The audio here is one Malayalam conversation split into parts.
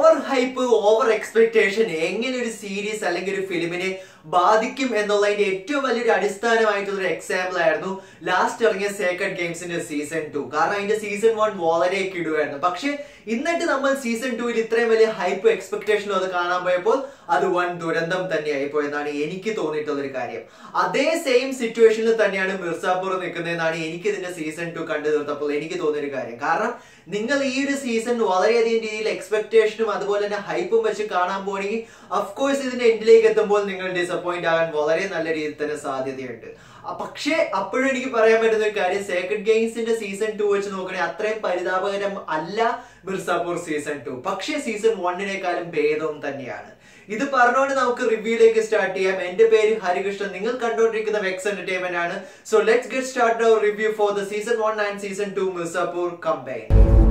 ഓവർ ഹൈപ്പ് ഓവർ എക്സ്പെക്ടേഷൻ എങ്ങനെ ഒരു സീരീസ് അല്ലെങ്കിൽ ഒരു ഫിലിമിനെ ബാധിക്കും എന്നുള്ളതിന്റെ ഏറ്റവും വലിയൊരു അടിസ്ഥാനമായിട്ടുള്ള ഒരു എക്സാമ്പിൾ ആയിരുന്നു ലാസ്റ്റ് ഇറങ്ങിയ സേക്രഡ് ഗെയിംസിന്റെ സീസൺ ടു കാരണം അതിന്റെ സീസൺ വൺ വളരെ കിടുവായിരുന്നു പക്ഷെ എന്നിട്ട് നമ്മൾ സീസൺ ടുവിൽ ഇത്രയും വലിയ ഹൈപ്പ് എക്സ്പെക്ടേഷനും അത് കാണാൻ പോയപ്പോൾ അത് വൻ ദുരന്തം തന്നെയായി പോയെന്നാണ് എനിക്ക് തോന്നിയിട്ടുള്ള ഒരു കാര്യം അതേ സെയിം സിറ്റുവേഷനിൽ തന്നെയാണ് മിർസാപൂർ നിൽക്കുന്നതെന്നാണ് എനിക്ക് ഇതിന്റെ സീസൺ ടു കണ്ടു തീർത്തപ്പോൾ എനിക്ക് തോന്നിയ ഒരു കാര്യം കാരണം നിങ്ങൾ ഈ ഒരു സീസൺ വളരെയധികം രീതിയിൽ എക്സ്പെക്ടേഷനും അതുപോലെ തന്നെ ഹൈപ്പും വെച്ച് കാണാൻ പോകണമെങ്കിൽ അഫ്കോഴ്സ് ഇതിന്റെ എൻഡിലേക്ക് എത്തുമ്പോൾ നിങ്ങൾ ഡിസപ്പോയിന്റ് ആകാൻ വളരെ നല്ല രീതിയിൽ തന്നെ സാധ്യതയുണ്ട് ആ, പക്ഷേ അപ്പോഴും എനിക്ക് പറയാൻ പറ്റുന്ന ഒരു കാര്യം സേക്രഡ് ഗെയിംസിന്റെ സീസൺ ടു വെച്ച് നോക്കണേ അത്രയും പരിതാപകരം അല്ല മിർസാപൂർ സീസൺ ടു പക്ഷേ സീസൺ വണ്ണിനേക്കാളും ഭേദവും തന്നെയാണ് ഇത് പറഞ്ഞുകൊണ്ട് നമുക്ക് റിവ്യൂയിലേക്ക് സ്റ്റാർട്ട് ചെയ്യാം എന്റെ പേര് ഹരികൃഷ്ണൻ നിങ്ങൾ കണ്ടുകൊണ്ടിരിക്കുന്ന വെക്സ് എന്റർടൈൻമെന്റ് ആണ് so let's get start our review for the season one and season two Mirzapur combine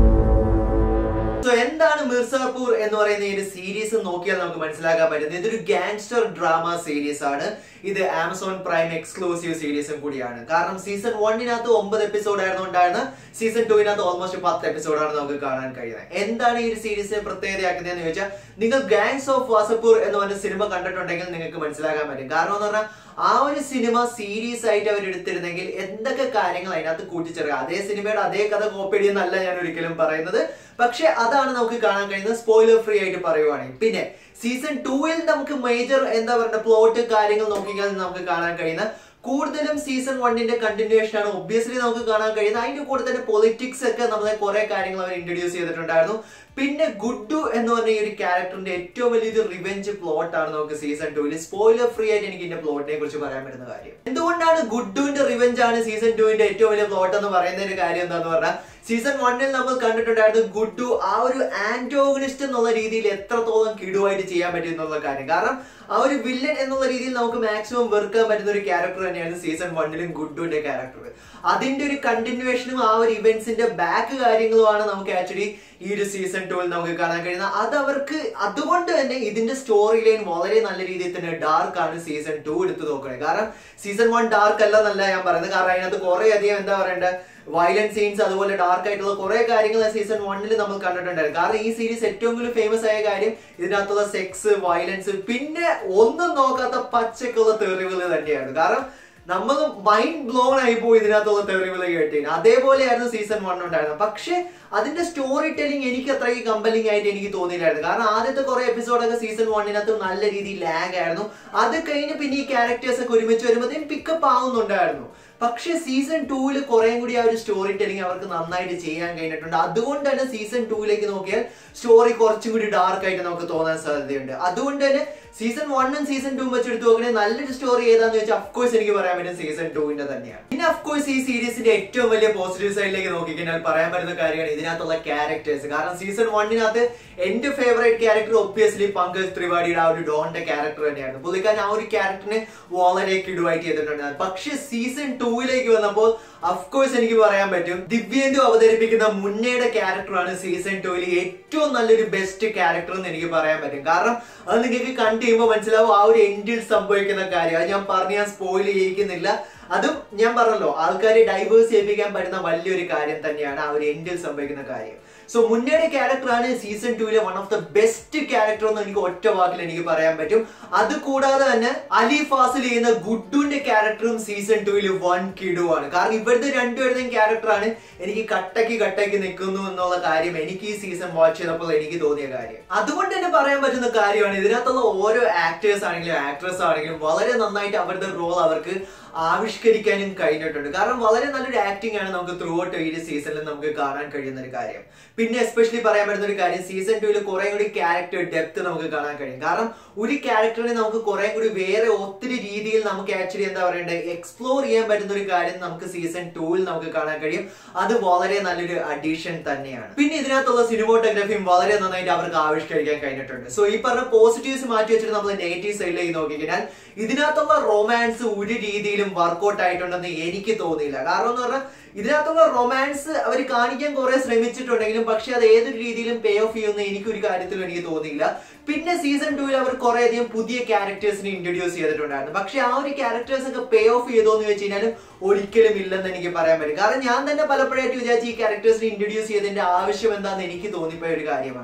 so എന്താണ് മിർസാപൂർ എന്ന് പറയുന്ന ഈ ഒരു സീരീസ് നോക്കിയാൽ നമുക്ക് മനസ്സിലാക്കാൻ പറ്റുന്നത് ഇതൊരു ഗാങ്സ്റ്റർ ഡ്രാമ സീരീസ് ആണ് ഇത് ആമസോൺ പ്രൈം എക്സ്ക്ലൂസീവ് സീരീസും കൂടിയാണ് കാരണം സീസൺ വണ്ണിനകത്ത് ഒമ്പത് എപ്പിസോഡ് ആയിരുന്നു ഉണ്ടായിരുന്ന സീസൺ ടുവിനകത്ത് ഓൾമോസ്റ്റ് പത്ത് എപ്പിസോഡാണ് നമുക്ക് കാണാൻ കഴിയുന്നത് എന്താണ് ഈ ഒരു സീരീസിനെ പ്രത്യേകതയാക്കുന്നതെന്ന് ചോദിച്ചാൽ നിങ്ങൾ ഗാങ്സ് ഓഫ് വാസപ്പൂർ എന്ന് പറഞ്ഞ സിനിമ കണ്ടിട്ടുണ്ടെങ്കിൽ നിങ്ങൾക്ക് മനസ്സിലാക്കാൻ പറ്റും കാരണം എന്ന് പറഞ്ഞാൽ ആ ഒരു സിനിമ സീരീസ് ആയിട്ട് അവർ എടുത്തിരുന്നെങ്കിൽ എന്തൊക്കെ കാര്യങ്ങൾ അതിനകത്ത് കൂട്ടിച്ചേർക്കുക അതേ സിനിമയുടെ അതേ കഥ കോപ്പി എന്നല്ല ഞാൻ ഒരിക്കലും പറയുന്നത് പക്ഷെ അതാണ് നമുക്ക് കാണാൻ കഴിയുന്നത് സ്പോയിലർ ഫ്രീ ആയിട്ട് പറയുവാണെങ്കിൽ പിന്നെ സീസൺ ടൂവിൽ നമുക്ക് മേജർ എന്താ പറയുക പ്ലോട്ട് കാര്യങ്ങൾ നോക്കിയാൽ നമുക്ക് കാണാൻ കഴിയുന്ന കൂടുതലും സീസൺ വണ്ണിന്റെ കണ്ടിന്യൂഷൻ ആണ് ഒബ്വിയസ്ലി നമുക്ക് കാണാൻ കഴിയുന്നത് അതിന്റെ കൂടെ തന്നെ പൊളിറ്റിക്സ് ഒക്കെ നമ്മളെ കുറെ കാര്യങ്ങൾ അവർ ഇൻട്രൊഡ്യൂസ് ചെയ്തിട്ടുണ്ടായിരുന്നു പിന്നെ ഗുഡു എന്ന് പറഞ്ഞ ഈ ഒരു ക്യാരക്ടറിന്റെ ഏറ്റവും വലിയൊരു റിവെഞ്ച് പ്ലോട്ട് ആണ് നമുക്ക് സീസൺ ടൂവിൽ സ്പോയിലർ ഫ്രീ ആയിട്ട് എനിക്ക് ഇതിന്റെ പ്ലോട്ടിനെ കുറിച്ച് പറയാൻ പറ്റുന്ന കാര്യം എന്തുകൊണ്ടാണ് ഗുഡുവിന്റെ റിവെഞ്ച് ആണ് സീസൺ ടൂവിന്റെ ഏറ്റവും വലിയ പ്ലോട്ട് എന്ന് പറയുന്നതിന്റെ കാര്യം എന്താന്ന് പറഞ്ഞാൽ സീസൺ വണ്ണിൽ നമ്മൾ കണ്ടിട്ടുണ്ടായിരുന്നു ഗുഡു ആ ഒരു ആന്റോഗണിസ്റ്റ് എന്നുള്ള രീതിയിൽ എത്രത്തോളം കിടുവായിട്ട് ചെയ്യാൻ പറ്റും എന്നുള്ള കാര്യം കാരണം ആ ഒരു വില്ലൻ എന്നുള്ള രീതിയിൽ നമുക്ക് മാക്സിമം വെറുക്കാൻ പറ്റുന്ന ഒരു ക്യാരക്ടർ തന്നെയാണ് സീസൺ വണ്ണിലും ഗുഡുവിന്റെ ക്യാരക്ടർ അതിന്റെ ഒരു കണ്ടിന്യൂവേഷനും ആ ഒരു ഇവന്റ്സിന്റെ ബാക്ക് കാര്യങ്ങളുമാണ് നമുക്ക് ആക്ച്വലി ഈ ഒരു സീസൺ ടൂവിൽ നമുക്ക് കാണാൻ കഴിയുന്നത് അത് അവർക്ക് അതുകൊണ്ട് തന്നെ ഇതിന്റെ സ്റ്റോറി ലൈൻ വളരെ നല്ല രീതിയിൽ തന്നെ ഡാർക്ക് ആണ് സീസൺ ടു എടുത്ത് നോക്കണേ കാരണം സീസൺ വൺ ഡാർക്ക് അല്ല എന്നല്ല ഞാൻ പറയുന്നത് കാരണം അതിനകത്ത് കുറെ അധികം എന്താ പറയണ്ടേ വയലന്റ് സീൻസ് അതുപോലെ ഡാർക്ക് ആയിട്ടുള്ള കുറെ കാര്യങ്ങൾ സീസൺ വണ്ണിൽ നമ്മൾ കണ്ടിട്ടുണ്ടായിരുന്നു കാരണം ഈ സീരീസ് ഏറ്റവും കൂടുതൽ ഫേമസ് ആയ കാര്യം ഇതിനകത്തുള്ള സെക്സ് വയലൻസ് പിന്നെ ഒന്നും നോക്കാത്ത പച്ചക്കുള്ള തെറിവുകൾ തന്നെയാണ് കാരണം നമ്മൾ മൈൻഡ് ബ്ലോൺ ആയി പോയി ഇതിനകത്തുള്ള തെറിവുകൾ കേട്ടിന് അതേപോലെയായിരുന്നു സീസൺ വൺ ഉണ്ടായിരുന്നത് പക്ഷെ അതിന്റെ സ്റ്റോറി ടെല്ലിംഗ് എനിക്ക് അത്രയ്ക്ക് കമ്പലിംഗ് ആയിട്ട് എനിക്ക് തോന്നിയില്ലായിരുന്നു കാരണം ആദ്യത്തെ കുറെ എപ്പിസോഡൊക്കെ സീസൺ വണ്ണിനകത്ത് നല്ല രീതിയിൽ ലാഗ് ആയിരുന്നു അത് കഴിഞ്ഞ് പിന്നെ ഈ ക്യാരക്ടേഴ്സ് ഒക്കെ ഒരുമിച്ച് വരുമ്പോഴത്തേക്കും പിക്കപ്പ് ആവുന്നുണ്ടായിരുന്നു പക്ഷെ സീസൺ ടൂവിൽ കുറേം കൂടി ആ ഒരു സ്റ്റോറി ടെല്ലിംഗ് അവർക്ക് നന്നായിട്ട് ചെയ്യാൻ കഴിഞ്ഞിട്ടുണ്ട് അതുകൊണ്ട് തന്നെ സീസൺ ടൂവിലേക്ക് നോക്കിയാൽ സ്റ്റോറി കുറച്ചും കൂടി ഡാർക്ക് ആയിട്ട് നമുക്ക് തോന്നാൻ സാധ്യതയുണ്ട് അതുകൊണ്ട് തന്നെ സീസൺ വണ്ണും സീസൺ ടൂവും വെച്ച് എടുത്ത് നോക്കണേ നല്ലൊരു സ്റ്റോറി ഏതാന്ന് വെച്ചാൽ അഫ്കോഴ്സ് എനിക്ക് പറയാൻ പറ്റും സീസൺ ടൂവിന്റെ തന്നെയാണ് പിന്നെ അഫ്കോഴ്സ് ഈ സീരീസിന്റെ ഏറ്റവും വലിയ പോസിറ്റീവ് സൈഡിലേക്ക് നോക്കിക്കഴിഞ്ഞാൽ പറയാൻ പറ്റുന്ന കാര്യമാണ് ഇതിനകത്തുള്ള ക്യാരക്ടേഴ്സ് കാരണം സീസൺ വണ്ണിനകത്ത് എന്റെ ഫേവറേറ്റ് ക്യാരക്ടർ ഒബ്വിയസ്ലി പങ്കജ് ത്രിവാടിയുടെ ആ ഒരു ഡോണിന്റെ ക്യാരക്ടർ തന്നെയായിരുന്നു പുള്ളിക്കാരൻ ആ ഒരു ക്യാരക്ടറിനെ വളരെ കിടുവായിട്ട് ചെയ്തിട്ടുണ്ടായിരുന്നു പക്ഷെ സീസൺ ടൂവിലേക്ക് വന്നപ്പോൾ അഫ്കോഴ്സ് എനിക്ക് പറയാൻ പറ്റും ദിവ്യേന്ദു അവതരിപ്പിക്കുന്ന മുന്നയുടെ ക്യാരക്ടറാണ് സീസൺ ടൂവിൽ ഏറ്റവും നല്ലൊരു ബെസ്റ്റ് ക്യാരക്ടർ എന്ന് എനിക്ക് പറയാൻ പറ്റും കാരണം അത് നിങ്ങൾക്ക് കണ്ടു കഴിയുമ്പോൾ മനസ്സിലാവും ആ ഒരു എൻഡിൽ സംഭവിക്കുന്ന കാര്യം അത് ഞാൻ പറഞ്ഞ് ഞാൻ സ്പോയിൽ ചെയ്യിക്കുന്നില്ല അതും ഞാൻ പറഞ്ഞല്ലോ ആൾക്കാരെ ഡൈവേഴ്സ് ചെയ്യിപ്പിക്കാൻ പറ്റുന്ന വലിയൊരു കാര്യം തന്നെയാണ് ആ ഒരു എൻഡിൽ സംഭവിക്കുന്ന കാര്യം സോ മുന്നേയുടെ ക്യാരക്ടറാണ് സീസൺ ടൂവിലെ one of the best character എന്ന് എനിക്ക് ഒറ്റ വാക്കിൽ എനിക്ക് പറയാൻ പറ്റും അത് കൂടാതെ തന്നെ അലി ഫാസിൽ ചെയ്യുന്ന ഗുഡുവിന്റെ ക്യാരക്ടറും സീസൺ ടൂവിൽ വൺ കിടുവാണ് കാരണം ഇവിടുത്തെ രണ്ടുപേരുടെയും ക്യാരക്ടറാണ് എനിക്ക് കട്ടക്ക് കട്ടക്ക് നിൽക്കുന്നു എന്നുള്ള കാര്യം എനിക്ക് ഈ സീസൺ വാച്ച് ചെയ്തപ്പോൾ എനിക്ക് തോന്നിയ കാര്യം അതുകൊണ്ട് തന്നെ പറയാൻ പറ്റുന്ന കാര്യമാണ് ഇതിനകത്തുള്ള ഓരോ ആക്ടേഴ്സ് ആണെങ്കിലും ആക്ട്രസ് ആണെങ്കിലും വളരെ നന്നായിട്ട് അവരുടെ റോൾ അവർക്ക് ആവിഷ്കരിക്കാനും കഴിഞ്ഞിട്ടുണ്ട് കാരണം വളരെ നല്ലൊരു ആക്ടിംഗ് ആണ് നമുക്ക് ത്രൂ ഔട്ട് ഈ സീസണിൽ നമുക്ക് കാണാൻ കഴിയുന്ന ഒരു കാര്യം പിന്നെ എസ്പെഷ്യലി പറയാൻ പറ്റുന്ന ഒരു കാര്യം സീസൺ ടൂവിൽ കുറെ കൂടി ക്യാരക്ടർ ഡെപ്ത് നമുക്ക് കാണാൻ കഴിയും കാരണം ഒരു ക്യാരക്ടറിനെ നമുക്ക് കുറെ കൂടി വേറെ ഒത്തിരി രീതിയിൽ നമുക്ക് ആക്ച്വലി എന്താ പറയണ്ടത് എക്സ്പ്ലോർ ചെയ്യാൻ പറ്റുന്ന ഒരു കാര്യം നമുക്ക് സീസൺ ടൂവിൽ നമുക്ക് കാണാൻ കഴിയും അത് വളരെ നല്ലൊരു അഡീഷൻ തന്നെയാണ് പിന്നെ ഇതിനകത്തുള്ള സിനിമോട്ടോഗ്രാഫിയും വളരെ നന്നായിട്ട് അവർക്ക് ആവിഷ്കരിക്കാൻ കഴിഞ്ഞിട്ടുണ്ട് സോ ഈ പറഞ്ഞ പോസിറ്റീവ്സ് മാറ്റി വെച്ചിട്ട് നമ്മൾ നെഗറ്റീവ് സൈഡിലേക്ക് നോക്കിക്കഴിഞ്ഞാൽ ഇതിനകത്തുള്ള റൊമാൻസ് ഒരു രീതിയിലും വർക്കൗട്ട് ആയിട്ടുണ്ടെന്ന് എനിക്ക് തോന്നിയില്ല കാരണം എന്ന് പറഞ്ഞാൽ ഇതിനകത്തുള്ള റൊമാൻസ് അവർ കാണിക്കാൻ കുറെ ശ്രമിച്ചിട്ടുണ്ടെങ്കിലും പക്ഷെ അത് ഏതൊരു രീതിയിലും പേ ഓഫ് ചെയ്യുമെന്ന് എനിക്ക് ഒരു കാര്യത്തിലും എനിക്ക് തോന്നിയില്ല പിന്നെ സീസൺ ടൂവിൽ അവർ കുറെ അധികം പുതിയ ക്യാരക്ടേഴ്സിനെ ഇൻട്രൊഡ്യൂസ് ചെയ്തിട്ടുണ്ടായിരുന്നു പക്ഷെ ആ ഒരു ക്യാരക്ടേഴ്സ് ഒക്കെ പേ ഓഫ് ചെയ്തോ എന്ന് വെച്ച് കഴിഞ്ഞാൽ ഒരിക്കലും ഇല്ലെന്ന് എനിക്ക് പറയാൻ പറ്റും കാരണം ഞാൻ തന്നെ പലപ്പോഴായിട്ട് വിചാരിച്ചു ഈ ക്യാരക്ടേഴ്സിനെ ഇൻട്രൊഡ്യൂസ് ചെയ്തതിന്റെ ആവശ്യം എന്താണെന്ന് എനിക്ക് തോന്നിപ്പോയ ഒരു കാര്യമാണ്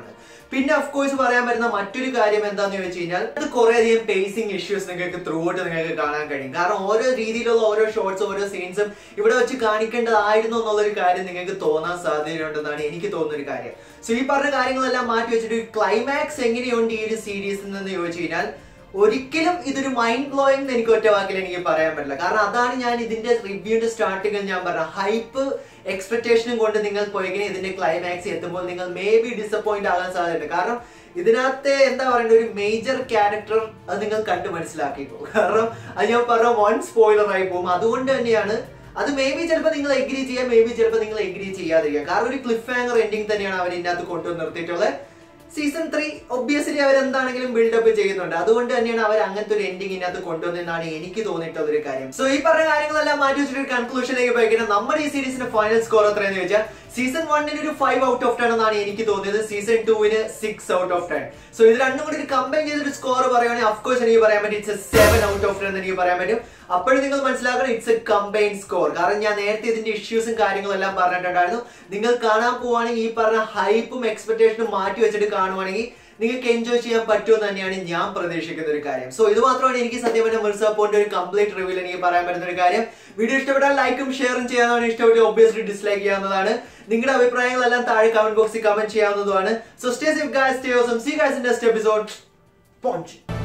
പിന്നെ ഓഫ് കോഴ്സ് പറയാൻ പറ്റുന്ന മറ്റൊരു കാര്യം എന്താന്ന് ചോദിച്ചു കഴിഞ്ഞാൽ അത് കുറേയധികം പേസിംഗ് ഇഷ്യൂസ് നിങ്ങൾക്ക് ത്രൂ ഔട്ട് നിങ്ങൾക്ക് കാണാൻ കഴിയും കാരണം ഓരോ രീതിയിലുള്ള ഓരോ ഷോർട്സ് ഓരോ സീൻസും ഇവിടെ വെച്ച് കാണിക്കേണ്ടതായിരുന്നു എന്നുള്ളൊരു കാര്യം നിങ്ങൾക്ക് തോന്നാൻ സാധ്യതയുണ്ടെന്നാണ് എനിക്ക് തോന്നുന്ന ഒരു കാര്യം സോ ഈ പറഞ്ഞ കാര്യങ്ങളെല്ലാം മാറ്റി വെച്ചിട്ട് ക്ലൈമാക്സ് എങ്ങനെയുണ്ട് ഈ ഒരു സീരീസിൽ നിന്ന് ചോദിച്ചു കഴിഞ്ഞാൽ ഒരിക്കലും ഇതൊരു മൈൻഡ് ബ്ലോയിങ് എനിക്ക് ഒറ്റ വാക്കിൽ എനിക്ക് പറയാൻ പറ്റില്ല കാരണം അതാണ് ഞാൻ ഇതിന്റെ റിവ്യൂന്റെ സ്റ്റാർട്ടിങ്ങിൽ ഞാൻ പറഞ്ഞ ഹൈപ്പ് എക്സ്പെക്ടേഷനും കൊണ്ട് നിങ്ങൾ പോയിങ്ങനെ ഇതിന്റെ ക്ലൈമാക്സ് എത്തുമ്പോൾ നിങ്ങൾ മേ ബി ഡിസപ്പോയിന്റ് ആകാൻ സാധ്യതയുണ്ട് കാരണം ഇതിനകത്തെ എന്താ പറയണ്ട ഒരു മേജർ ക്യാരക്ടർ അത് നിങ്ങൾ കണ്ടു മനസ്സിലാക്കിക്കോ കാരണം അത് ഞാൻ പറഞ്ഞ വൺ സ്പോയിലർ ആയി പോകും അതുകൊണ്ട് തന്നെയാണ് അത് മേ ബി ചിലപ്പോൾ നിങ്ങൾ എഗ്രി ചെയ്യാം മേ ബി ചിലപ്പോൾ നിങ്ങൾ എഗ്രി ചെയ്യാതിരിക്കാം കാരണം ഒരു ക്ലിഫ് ഹാങ്ങർ എൻഡിങ് തന്നെയാണ് അവർ ഇതിനകത്ത് കൊണ്ടുവന്ന് നിർത്തിയിട്ടുള്ളത് സീസൺ ത്രീ ഒബ്വിയസ്ലി അവർ എന്താണെങ്കിലും ബിൽഡപ്പ് ചെയ്യുന്നുണ്ട് അതുകൊണ്ട് തന്നെയാണ് അവർ അങ്ങനത്തെ ഒരു എൻഡിങ് ഇതിനകത്ത് കൊണ്ടുവന്നെന്നാണ് എനിക്ക് തോന്നിയിട്ടുള്ള ഒരു കാര്യം സോ ഈ പറഞ്ഞ കാര്യങ്ങളെല്ലാം മാറ്റി വെച്ചിട്ട് ഒരു കൺക്ലൂഷനിലേക്ക് പോയിക്കുന്നത് നമ്മുടെ ഈ സീരീസിന്റെ ഫൈനൽ സ്കോർ എത്രയെന്ന് ചോദിച്ചാൽ സീസൺ വണ്ണിന് ഒരു ഫൈവ് ഔട്ട് ഓഫ് ടെൻ എന്നാണ് എനിക്ക് തോന്നിയത് സീസൺ ടൂവിന് six out of ten so ഇത് രണ്ടും കൂടി ഒരു കമ്പൈൻ ചെയ്തൊരു സ്കോർ പറയുവാണെങ്കിൽ അഫ്കോഴ്സ് എനിക്ക് പറയാൻ പറ്റും it's a seven out of ten എന്ന് എനിക്ക് പറയാൻ പറ്റും അപ്പോഴും നിങ്ങൾ മനസ്സിലാക്കണം ഇറ്റ്സ് എ കമ്പൈൻ സ്കോർ കാരണം ഞാൻ നേരത്തെ ഇതിന്റെ ഇഷ്യൂസും കാര്യങ്ങളും എല്ലാം പറഞ്ഞിട്ടുണ്ടായിരുന്നു നിങ്ങൾ കാണാൻ പോവാണെങ്കിൽ ഈ പറഞ്ഞ ഹൈപ്പും എക്സ്പെക്ടേഷനും മാറ്റി വെച്ചിട്ട് കാണുവാണെങ്കിൽ നിങ്ങൾക്ക് എൻജോയ് ചെയ്യാൻ പറ്റുമെന്ന് തന്നെയാണ് ഞാൻ പ്രതീക്ഷിക്കുന്ന ഒരു കാര്യം സോ ഇത് മാത്രമാണ് എനിക്ക് സത്യം പറഞ്ഞ മിർസാപ്പോന്റെ ഒരു കംപ്ലീറ്റ് റിവ്യൂ എനിക്ക് പറയാൻ പറ്റുന്ന ഒരു കാര്യം വീഡിയോ ഇഷ്ടപ്പെട്ടാൽ ലൈക്കും ഷെയറും ചെയ്യാവുന്നതാണ് ഇഷ്ടപ്പെട്ട് ഒബ്വിയസ്ലി ഡിസ്ലൈക്ക് ചെയ്യാവുന്നതാണ് നിങ്ങളുടെ അഭിപ്രായങ്ങളെല്ലാം താഴെ കമന്റ് ബോക്സിൽ കമന്റ് ചെയ്യാവുന്നതാണ് so stay safe guys stay awesome see guys in next episode പോഞ്ച്